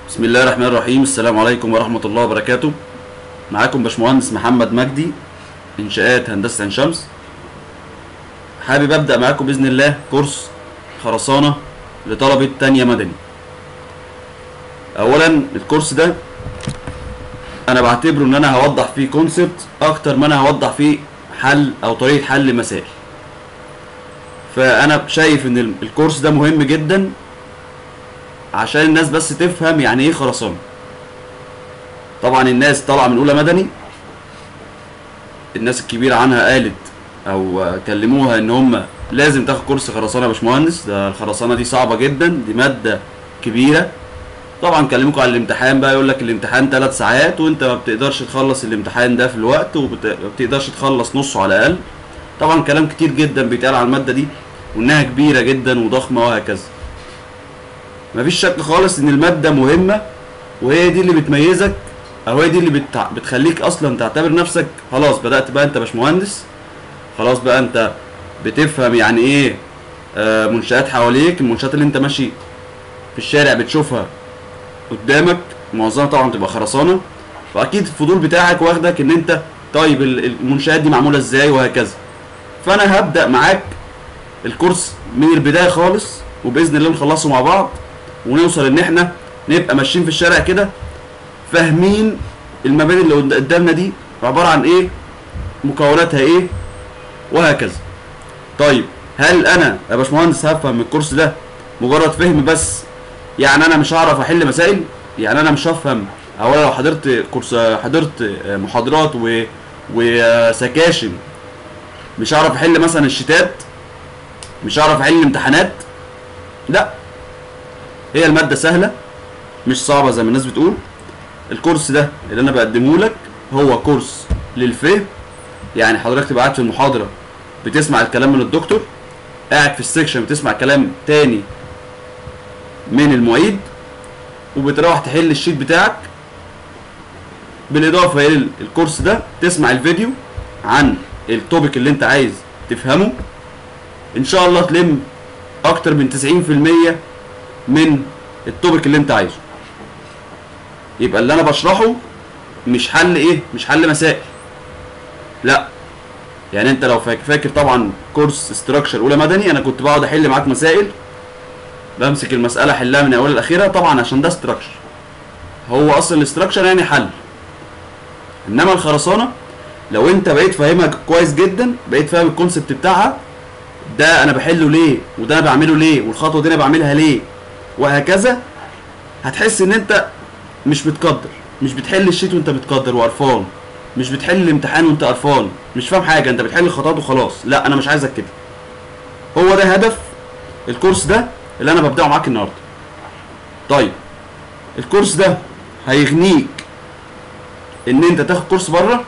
بسم الله الرحمن الرحيم السلام عليكم ورحمة الله وبركاته معاكم باشمهندس محمد مجدي إنشاءات هندسة عين شمس حابب أبدأ معاكم بإذن الله كورس خرسانة لطلبة تانية مدني أولا الكورس ده أنا بعتبره إن أنا هوضح فيه كونسبت أكتر ما أنا هوضح فيه حل أو طريقة حل مسائل فأنا شايف إن الكورس ده مهم جدا عشان الناس بس تفهم يعني ايه خرسانه طبعا الناس طالعه من اولى مدني الناس الكبيره عنها قالت او كلموها ان هم لازم تاخد كورس خرسانه يا باشمهندس ده الخرسانه دي صعبه جدا دي ماده كبيره طبعا كلموكوا على الامتحان بقى يقول لك الامتحان ثلاث ساعات وانت ما بتقدرش تخلص الامتحان ده في الوقت وما بتقدرش تخلص نصه على الاقل طبعا كلام كتير جدا بيتقال على الماده دي وانها كبيره جدا وضخمه وهكذا مفيش شك خالص ان الماده مهمه وهي دي اللي بتميزك او هي دي اللي بتع... بتخليك اصلا تعتبر نفسك خلاص بدات بقى انت باشمهندس خلاص بقى انت بتفهم يعني ايه آه منشات حواليك المنشات اللي انت ماشي في الشارع بتشوفها قدامك معظمها طبعا تبقى خرسانه واكيد الفضول بتاعك واخدك ان انت طيب المنشات دي معموله ازاي وهكذا فانا هبدا معاك الكورس من البدايه خالص وباذن الله نخلصه مع بعض ونوصل ان احنا نبقى ماشيين في الشارع كده فاهمين المباني اللي قدامنا دي عباره عن ايه مكوناتها ايه وهكذا طيب هل انا يا باشمهندس هفهم من الكورس ده مجرد فهم بس يعني انا مش هعرف احل مسائل يعني انا مش هفهم او لو حضرت كورس حضرت محاضرات و وسكاشن مش هعرف احل مثلا الشتات مش هعرف احل الامتحانات لا هي المادة سهلة مش صعبة زي ما الناس بتقول الكورس ده اللي انا بقدمه لك هو كورس للفهم يعني حضرتك تبقى قاعد في المحاضرة بتسمع الكلام من الدكتور قاعد في السكشن بتسمع كلام تاني من المعيد وبتروح تحل الشيت بتاعك بالاضافة الى الكورس ده تسمع الفيديو عن التوبيك اللي انت عايز تفهمه ان شاء الله تلم اكتر من 90% من التوبيك اللي انت عايزه يبقى اللي انا بشرحه مش حل ايه مش حل مسائل لا يعني انت لو فاكر طبعا كورس استراكشر اولى مدني انا كنت بقعد احل معاك مسائل بمسك المساله احلها من اولها لاخرها طبعا عشان ده استراكشر هو اصلا الاستراكشر يعني حل انما الخرسانه لو انت بقيت فاهمها كويس جدا بقيت فاهم الكونسبت بتاعها ده انا بحله ليه وده انا بعمله ليه والخطوه دي انا بعملها ليه وهكذا هتحس ان انت مش متقدر مش بتحل الشيت وانت متقدر وقرفان مش بتحل الامتحان وانت قرفان مش فاهم حاجه انت بتحل الخطوات وخلاص لا انا مش عايزك كده هو ده هدف الكورس ده اللي انا ببداه معاك النهارده طيب الكورس ده هيغنيك ان انت تاخد كورس بره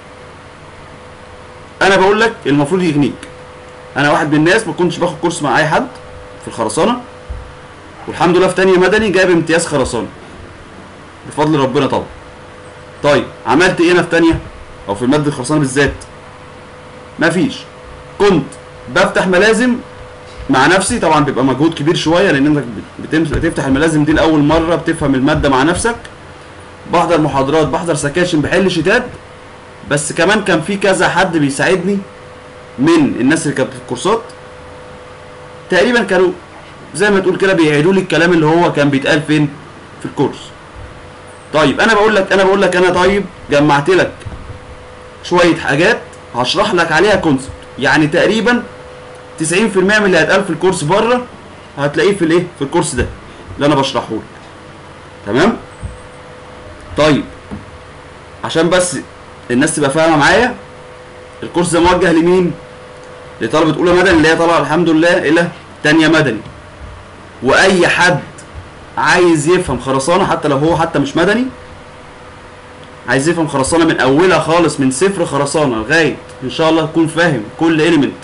انا بقول لك المفروض يغنيك انا واحد من الناس ما كنتش باخد كورس مع اي حد في الخرسانه والحمد لله في تانية مدني جايب امتياز خرسانه بفضل ربنا طبعا طيب عملت ايه انا في تانية او في ماده الخرسانه بالذات مفيش كنت بفتح ملازم مع نفسي طبعا بيبقى مجهود كبير شويه لان انك بتفتح الملازم دي لاول مره بتفهم الماده مع نفسك بحضر محاضرات بحضر سكاشن بحل شيتات بس كمان كان في كذا حد بيساعدني من الناس اللي كانت في الكورسات تقريبا كانوا زي ما تقول كده بيعيدوا لي الكلام اللي هو كان بيتقال فين في الكورس طيب انا بقول لك انا بقول لك انا طيب جمعت لك شويه حاجات هشرح لك عليها كونسبت يعني تقريبا 90% من اللي هيتقال في الكورس بره هتلاقيه في الايه في الكورس ده اللي انا بشرحه لك تمام طيب عشان بس الناس تبقى فاهمه معايا الكورس ده موجه لمين لطلبه اولى مدني اللي هي طالعه الحمد لله الى تانية مدني واي حد عايز يفهم خرسانه حتى لو هو حتى مش مدني عايز يفهم خرسانه من اولها خالص من صفر خرسانه لغايه ان شاء الله تكون فاهم كل اليمنت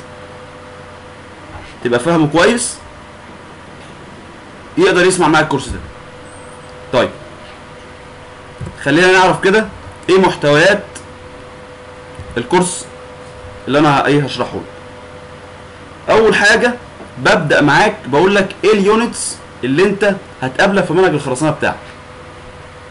تبقى فاهمه كويس يقدر يسمع معاك الكورس ده طيب خلينا نعرف كده ايه محتويات الكورس اللي انا ايه هشرحه لك اول حاجه ببدا معاك بقول لك ايه اليونتس اللي انت هتقابلها في منهج الخرسانه بتاعك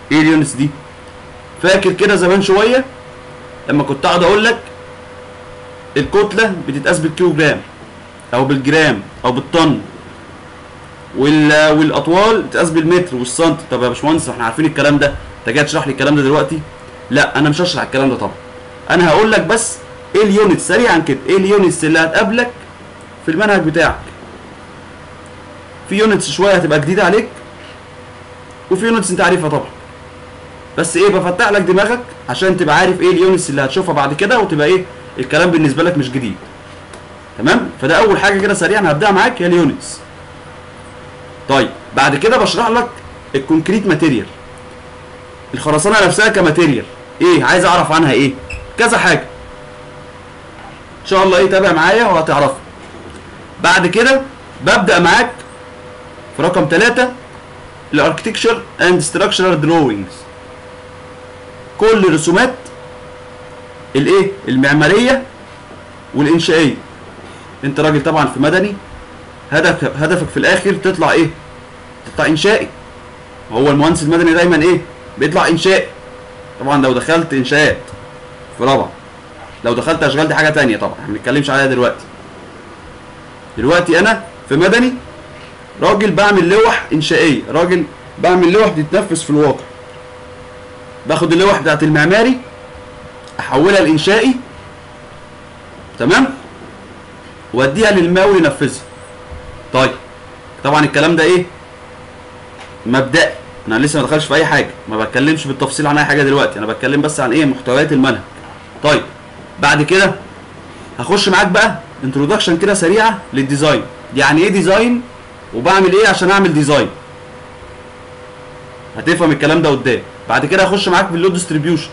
ايه اليونتس دي فاكر كده زمان شويه لما كنت اقعد اقول لك الكتله بتتقاس بالكيلو جرام او بالجرام او بالطن وال... والاطوال بتتقاس بالمتر والسنتي طب يا باشمهندس احنا عارفين الكلام ده انت جاي تشرح لي الكلام ده دلوقتي لا انا مش هشرح الكلام ده طبعا انا هقول لك بس ايه اليونتس سريعا كده ايه اليونتس اللي هتقابلك في المنهج بتاعك في يونتس شويه هتبقى جديده عليك وفي يونتس انت عارفها طبعا بس ايه بفتح لك دماغك عشان تبقى عارف ايه اليونتس اللي هتشوفها بعد كده وتبقى ايه الكلام بالنسبه لك مش جديد تمام فده اول حاجه كده سريعا هبدا معاك هي اليونتس طيب بعد كده بشرح لك الكونكريت ماتيريال الخرسانه نفسها كماتيريال ايه عايز اعرف عنها ايه كذا حاجه ان شاء الله ايه تابع معايا وهتعرفها بعد كده ببدا معاك في رقم ثلاثة الاركتكشر اند ستراكشرال دروينجز كل الرسومات الايه المعماريه والانشائيه انت راجل طبعا في مدني هدف هدفك في الاخر تطلع ايه تطلع انشائي هو المهندس المدني دايما ايه بيطلع انشائي طبعا لو دخلت انشاءات في رابعه لو دخلت اشغال دي حاجه تانية طبعا احنا ما بنتكلمش عليها دلوقتي دلوقتي انا في مدني راجل بعمل لوح انشائيه راجل بعمل لوح بتتنفذ في الواقع باخد اللوح بتاعت المعماري احولها لانشائي تمام واديها للماوي ينفذها طيب طبعا الكلام ده ايه مبدئي انا لسه ما دخلش في اي حاجه ما بتكلمش بالتفصيل عن اي حاجه دلوقتي انا بتكلم بس عن ايه محتويات المنهج طيب بعد كده هخش معاك بقى انترودكشن كده سريعه للديزاين يعني ايه ديزاين وبعمل ايه عشان اعمل ديزاين هتفهم الكلام ده قدام بعد كده هخش معاك باللود ديستريبيوشن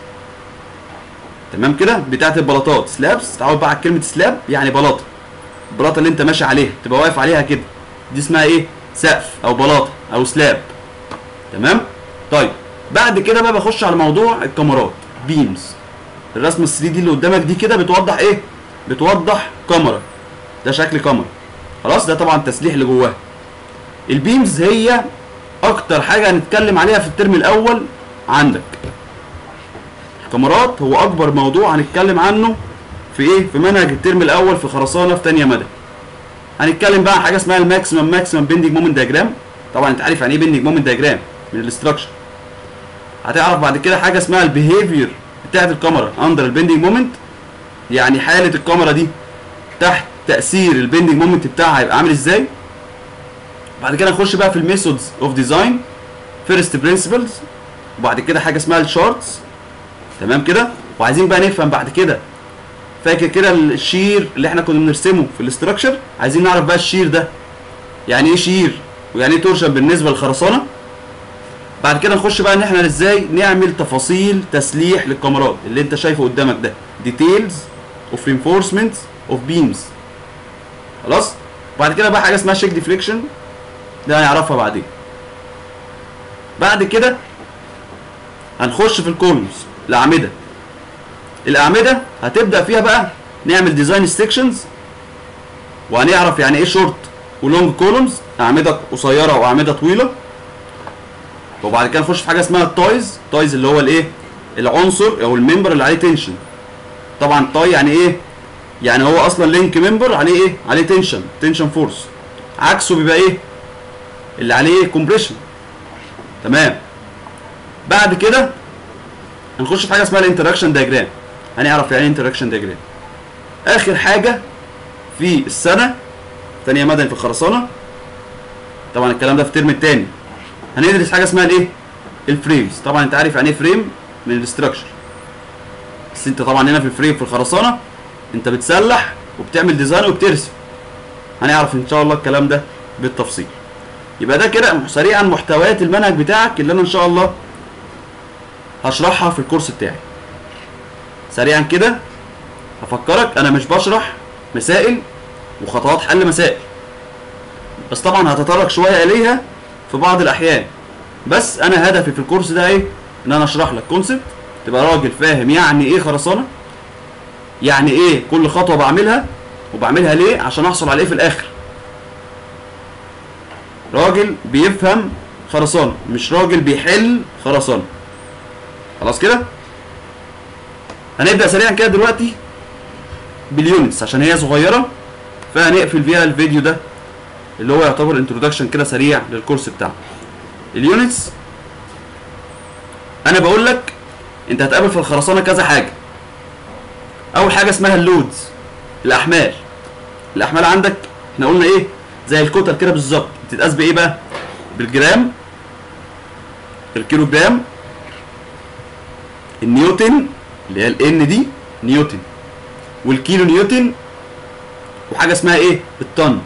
تمام كده بتاعت البلاطات سلابس تعود بقى على كلمه سلاب يعني بلاطه البلاطه اللي انت ماشي عليها تبقى واقف عليها كده دي اسمها ايه سقف او بلاطه او سلاب تمام طيب بعد كده بقى بخش على موضوع الكاميرات بيمز الرسمه ال 3 دي اللي قدامك دي كده بتوضح ايه بتوضح كاميرا ده شكل كاميرا خلاص ده طبعا التسليح اللي جواها البيمز هي اكتر حاجه هنتكلم عليها في الترم الاول عندك الكاميرات هو اكبر موضوع هنتكلم عنه في ايه في منهج الترم الاول في خرسانه في تانية مدى هنتكلم بقى عن حاجه اسمها الماكسيمم ماكسيمم بيندنج مومنت دياجرام طبعا انت عارف يعني ايه بيندنج مومنت دياجرام من الاستراكشر هتعرف بعد كده حاجه اسمها البيهيفير بتاعت الكاميرا اندر البيندنج مومنت يعني حاله الكاميرا دي تحت تاثير البيندنج مومنت بتاعها هيبقى عامل ازاي بعد كده نخش بقى في الميثودز اوف ديزاين فيرست برنسبلز وبعد كده حاجه اسمها الشارتس تمام كده وعايزين بقى نفهم بعد كده فاكر كده الشير اللي احنا كنا بنرسمه في الاستراكشر عايزين نعرف بقى الشير ده يعني ايه شير ويعني ايه تورشن بالنسبه للخرسانه بعد كده نخش بقى ان احنا ازاي نعمل تفاصيل تسليح للكاميرات اللي انت شايفه قدامك ده ديتيلز اوف reinforcements اوف بيمز خلاص بعد كده بقى حاجه اسمها شيك ديفليكشن ده هنعرفها بعدين بعد كده هنخش في الكولمز الاعمده الاعمده هتبدا فيها بقى نعمل ديزاين سيكشنز وهنعرف يعني ايه شورت ولونج كولومز اعمده قصيره واعمده طويله وبعد كده نخش في حاجه اسمها التايز التايز اللي هو الايه العنصر او الممبر اللي عليه تنشن طبعا تاي يعني ايه يعني هو اصلا لينك ممبر عليه ايه عليه تنشن تنشن فورس عكسه بيبقى ايه اللي عليه كومبريشن تمام بعد كده هنخش في حاجه اسمها الانتراكشن دايجرام هنعرف يعني ايه انتراكشن دايجرام اخر حاجه في السنه ثانيه مدني في الخرسانه طبعا الكلام ده في الترم الثاني هندرس حاجه اسمها الايه الفريمز طبعا انت عارف يعني ايه فريم من الاستراكشر بس انت طبعا هنا في الفريم في الخرسانه انت بتسلح وبتعمل ديزاين وبترسم هنعرف ان شاء الله الكلام ده بالتفصيل يبقى ده كده سريعا محتويات المنهج بتاعك اللي انا ان شاء الله هشرحها في الكورس بتاعي سريعا كده هفكرك انا مش بشرح مسائل وخطوات حل مسائل بس طبعا هتطرق شويه اليها في بعض الاحيان بس انا هدفي في الكورس ده ايه ان انا اشرح لك كونسبت تبقى راجل فاهم يعني ايه خرسانه يعني ايه كل خطوه بعملها وبعملها ليه عشان احصل على ايه في الاخر راجل بيفهم خرسانه مش راجل بيحل خرسانه خلاص كده هنبدا سريعا كده دلوقتي باليونتس عشان هي صغيره فهنقفل فيها الفيديو ده اللي هو يعتبر انترودكشن كده سريع للكورس بتاعنا اليونتس انا بقول لك انت هتقابل في الخرسانه كذا حاجه اول حاجه اسمها اللودز الاحمال الاحمال عندك احنا قلنا ايه زي الكتل كده بالظبط بتتقاس بايه بقى بالجرام الكيلو جرام النيوتن اللي هي الان دي نيوتن والكيلو نيوتن وحاجه اسمها ايه الطن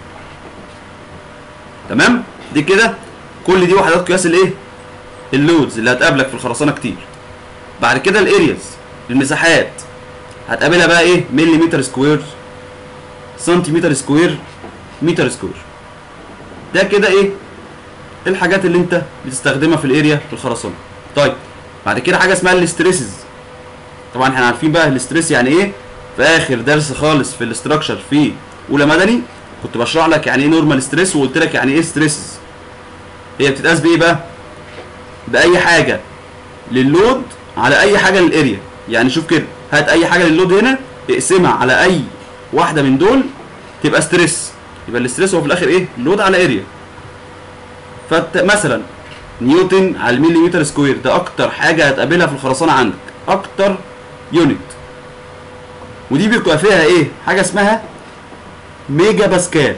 تمام دي كده كل دي وحدات قياس الايه اللودز اللي هتقابلك في الخرسانه كتير بعد كده الارياز المساحات هتقابلها بقى ايه مليمتر سكوير سنتيمتر سكوير متر سكوير ده كده ايه الحاجات اللي انت بتستخدمها في الاريا في الخرسانه طيب بعد كده حاجه اسمها الاستريسز طبعا احنا عارفين بقى الاستريس يعني ايه في اخر درس خالص في الاستراكشر في اولى مدني كنت بشرح لك يعني ايه نورمال ستريس وقلت لك يعني ايه ستريسز هي بتتقاس بايه بقى باي حاجه لللود على اي حاجه للاريا يعني شوف كده هات اي حاجه لللود هنا اقسمها على اي واحده من دول تبقى ستريس يبقى الاستريس هو في الاخر ايه لود على اريا فمثلا نيوتن على المليمتر سكوير ده اكتر حاجه هتقابلها في الخرسانه عندك اكتر يونت ودي بيبقى فيها ايه حاجه اسمها ميجا باسكال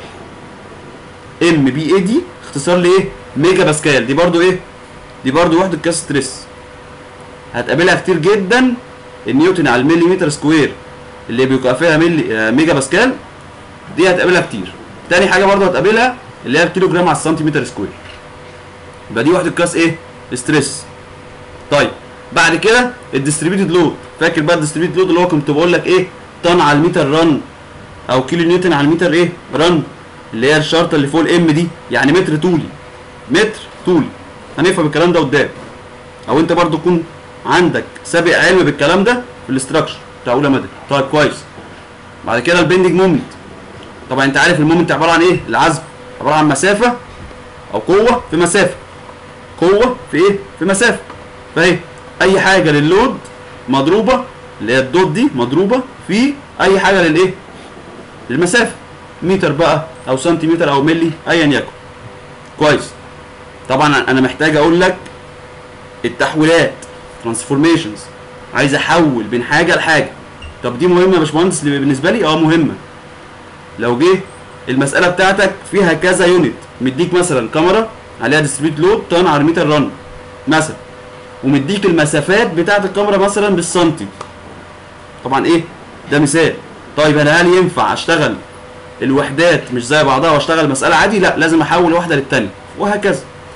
ام بي اي دي اختصار لايه ميجا باسكال دي برضو ايه دي برضو وحده قياس ستريس هتقابلها كتير جدا النيوتن على المليمتر سكوير اللي بيبقى فيها ملي آه، ميجا باسكال دي هتقابلها كتير تاني حاجه برضو هتقابلها اللي هي الكيلو جرام على السنتيمتر سكوير يبقى دي وحده قياس ايه ستريس طيب بعد كده الديستريبيوتد لود فاكر بقى الديستريبيوتد لود اللي هو كنت بقول لك ايه طن على المتر رن او كيلو نيوتن على المتر ايه رن اللي هي الشرطه اللي فوق الام دي يعني متر طولي متر طولي هنفهم الكلام ده قدام او انت برضو تكون عندك سابق علم بالكلام ده في الاستراكشر بتاع اولى مدني طيب كويس بعد كده البندنج مومنت طبعا انت عارف المومنت عباره عن ايه العزم عباره عن مسافه او قوه في مسافه قوه في ايه في مسافه فايه اي حاجه لللود مضروبه اللي هي الدوت دي مضروبه في اي حاجه للايه للمسافه متر بقى او سنتيمتر او ملي ايا يكن كويس طبعا انا محتاج اقول لك التحويلات ترانسفورميشنز عايز احول بين حاجه لحاجه طب دي مهمه يا باشمهندس اللي بالنسبه لي اه مهمه لو جه المساله بتاعتك فيها كذا يونت مديك مثلا كاميرا عليها ديستريبيوت لود طن على متر رن مثلا ومديك المسافات بتاعت الكاميرا مثلا بالسنتي طبعا ايه ده مثال طيب انا هل ينفع اشتغل الوحدات مش زي بعضها واشتغل مساله عادي لا لازم احول واحده للتانيه وهكذا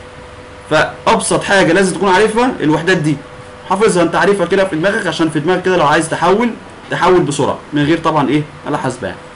فابسط حاجه لازم تكون عارفها الوحدات دي حافظها انت عارفها كده في دماغك عشان في دماغك كده لو عايز تحول تحول بسرعه من غير طبعا ايه آلة حاسبه يعني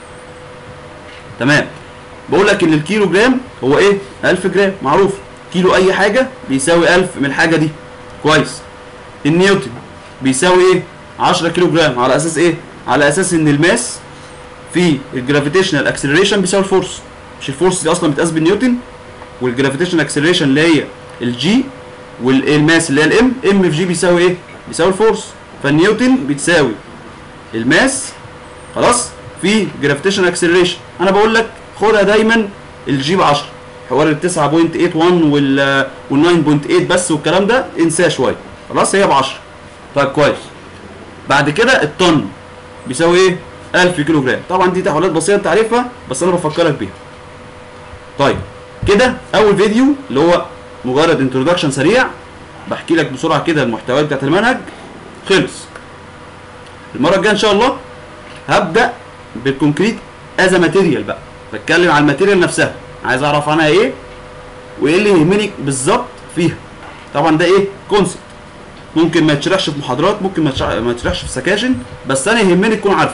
تمام بقول لك ان الكيلو جرام هو ايه 1000 جرام معروف كيلو اي حاجه بيساوي 1000 من الحاجه دي كويس النيوتن بيساوي ايه 10 كيلو جرام على اساس ايه على اساس ان الماس في الجرافيتيشنال اكسلريشن بيساوي الفورس مش الفورس دي اصلا بتقاس بالنيوتن والجرافيتيشنال اكسلريشن اللي هي الجي والماس اللي هي الام ام في جي بيساوي ايه بيساوي الفورس فالنيوتن بتساوي الماس خلاص في جرافيتيشن اكسلريشن انا بقول لك خدها دايما الجي ب 10 حوار ال 9.81 وال وال 9.8 بس والكلام ده انساه شويه خلاص هي ب 10 طيب كويس بعد كده الطن بيساوي ايه 1000 كيلو جرام طبعا دي تحولات بسيطه انت عارفها بس انا بفكرك بيها طيب كده اول فيديو اللي هو مجرد انترودكشن سريع بحكي لك بسرعه كده المحتويات بتاعت المنهج خلص المره الجايه ان شاء الله هبدا بالكونكريت از ماتيريال بقى بتكلم على الماتيريال نفسها عايز اعرف عنها ايه وايه اللي يهمني بالظبط فيها طبعا ده ايه كونسبت ممكن ما يتشرحش في محاضرات ممكن ما يتشرح- ما يتشرحش في سكاشن بس انا يهمني تكون عارفه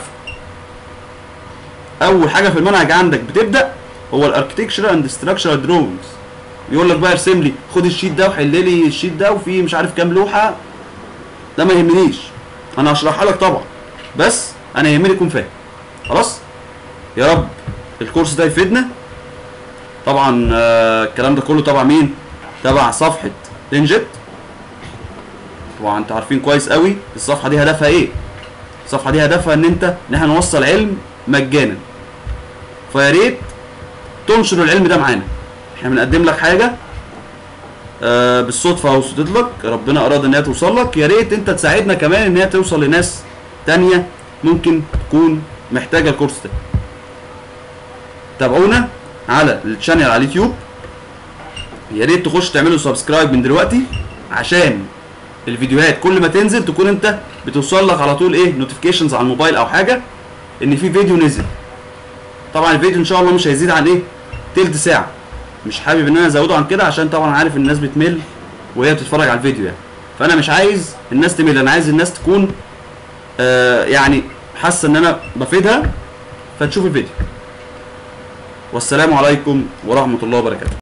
اول حاجه في المنهج عندك بتبدا هو الاركتكشر اند ستراكشرال دروينجز يقول لك بقى ارسم لي خد الشيت ده وحل لي الشيت ده وفيه مش عارف كام لوحه ده ما يهمنيش انا هشرحها لك طبعا بس انا يهمني تكون فاهم خلاص يا رب الكورس ده يفيدنا طبعا آه، الكلام ده كله تبع مين تبع صفحه لينجت طبعا انتوا عارفين كويس قوي الصفحه دي هدفها ايه الصفحه دي هدفها ان انت ان احنا نوصل علم مجانا فيا ريت تنشر العلم ده معانا احنا بنقدم لك حاجه آه بالصدفه او صدت لك ربنا اراد ان هي توصل لك يا ريت انت تساعدنا كمان ان هي توصل لناس تانية ممكن تكون محتاجه الكورس ده تابعونا على الشانل على اليوتيوب يا ريت تخش تعملوا سبسكرايب من دلوقتي عشان الفيديوهات كل ما تنزل تكون انت بتوصل لك على طول ايه نوتيفيكيشنز على الموبايل او حاجه ان في فيديو نزل طبعا الفيديو ان شاء الله مش هيزيد عن ايه تلت ساعه مش حابب ان انا ازوده عن كده عشان طبعا عارف ان الناس بتمل وهي بتتفرج على الفيديو يعني فانا مش عايز الناس تمل انا عايز الناس تكون آه يعني حاسه ان انا بفيدها فتشوف الفيديو والسلام عليكم ورحمه الله وبركاته